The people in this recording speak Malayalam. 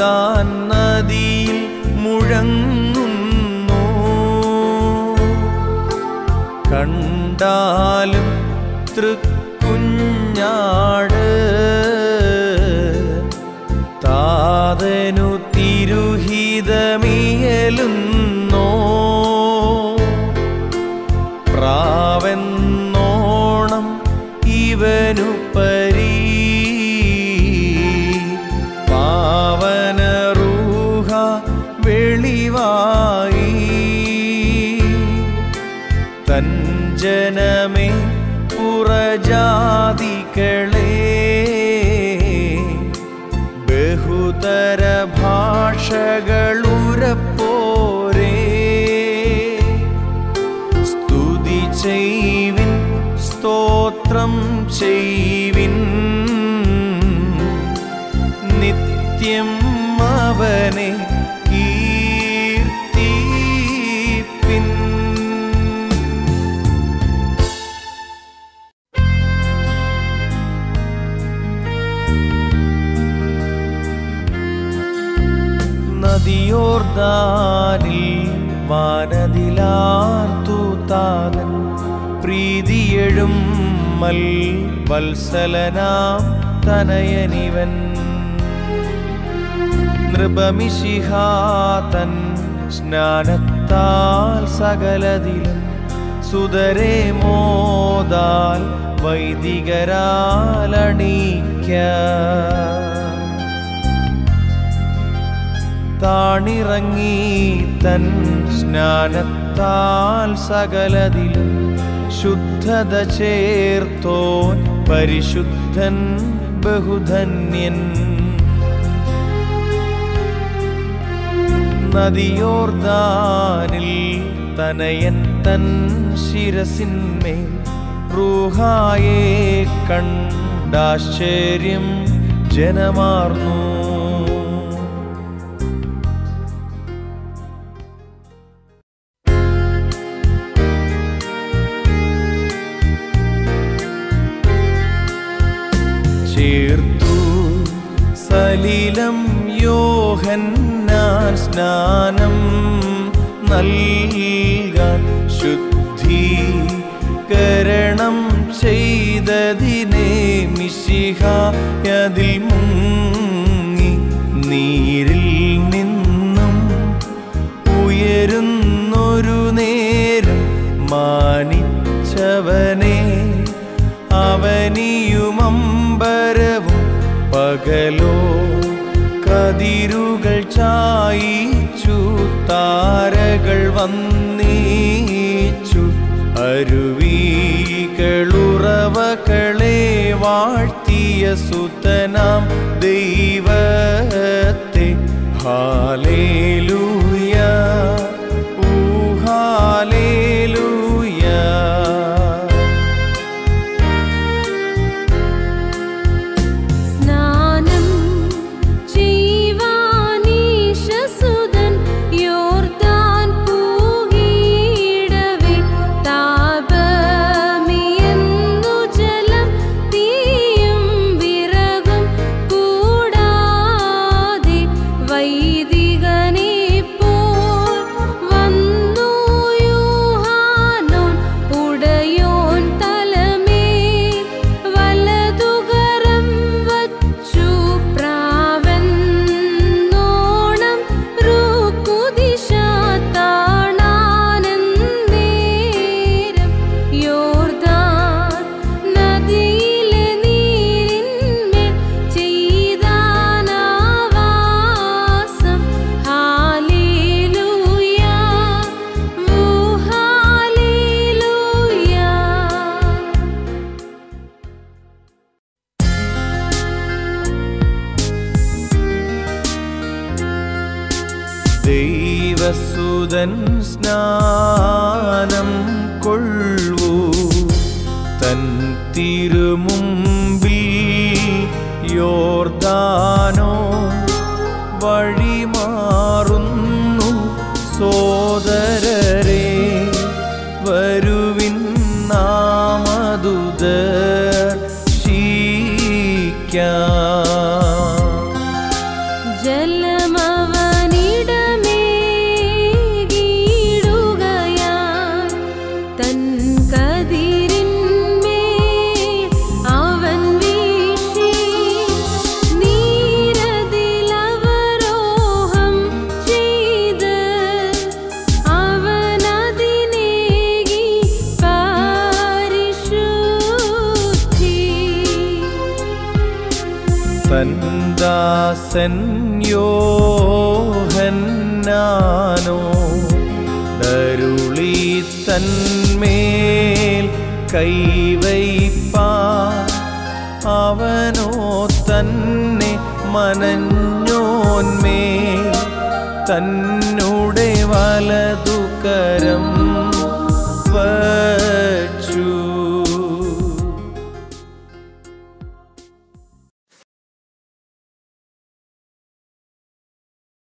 യോർദാൻ നദിയിൽ മുഴങ്ങുന്നു കണ്ടാലും തൃക്കുഞ്ഞാട് താതനു തിരുഹിതമിയലുന്നോ പ്രാവെന്നോണം ഇവനു പരീ പാവനറൂഹ വെളിവായി തൻ ജനമേ പുറജാതികളെ ബഹുതര ഭാഷകളുരപ്പോരേ സ്തുതി ചെയ്വിൻ സ്തോത്രം ചെയ്വിൻ നിത്യം അവനെ കീർത്തിപ്പിൻ നദിയോർദാനിൽ വാനതിലാർത്തു താതൻ പ്രീതിയെഴും മൽ വത്സലനാം തനയനിവൻ നൃപമിഷിഹാതൻ സ്നാനത്താൽ സകലതിലും സുതരെ മോദാൽ വൈദികരാലണീക്ക താണിറങ്ങി തൻ സ്നാനത്താൽ സകലതിലും ശുദ്ധത ചേർത്തോൻ പരിശുദ്ധൻ ബഹുധന്യൻ നദിയോർദാനിൽ തനയൻ തൻ ശിരസിന്മേൽ റൂഹായെ കണ്ടാശ്ചര്യം ജനമാർന്നു ചേർത്തു സലിലം യോഹന്നാൻ സ്നാനം നൽകാൻ ശുദ്ധീകരണം ചെയ്തതിനെ മിശിഹായതിൽ മുങ്ങി നീരിൽ നിന്നും ഉയരുന്നൊരു നേരം മാനിച്ചവനെ അവനിയുമമ്പരവും പകലോ കതിരുകൾ ചായിച്ചു താരകൾ വന്നീച്ചു അരുവികളുറവകളെ വാഴ്ത്തിയ സുതനാം ദൈവത്തെ ഹാലേലൂയ ഊ ഹാലേലൂയ സ്നാനം ചെയ്വാനീശസുതൻ യോർദാൻ പൂകിയിടവേ താപമിയെന്നു ജലം തീയും വിറകും കൂടാതെ വൈദികനെ പോൽ വന്നു യൂഹാനോൻ ഉടയോൻ തലമേ വലതുകരം വച്ചു പ്രാവെന്നോണം റുക്കുദിശ താണാനെന്നേരം യോർദാൻ നദിയിലെ നീരിന്മേൽ ചെയ്താനാവാസം ഹാലേലൂയ വൂ ഹാലേലൂയ ദൈവസുതൻ സ്നാനം കൊള്ളൂ തൻ തിരുമുമ്പിൽ യോർദാനോ വഴിമാറുന്നു സോദരരെ വരുവിൻ നാമതുദർ ശീക്കാം ജലം ദാസൻ യോഹന്നാനോ ദരുളി തന്മേൽ കൈവൈപ്പാ അവനോ തന്നെ മനഞ്ഞോന്മേൽ തന്നുടെ വലതുകരം വ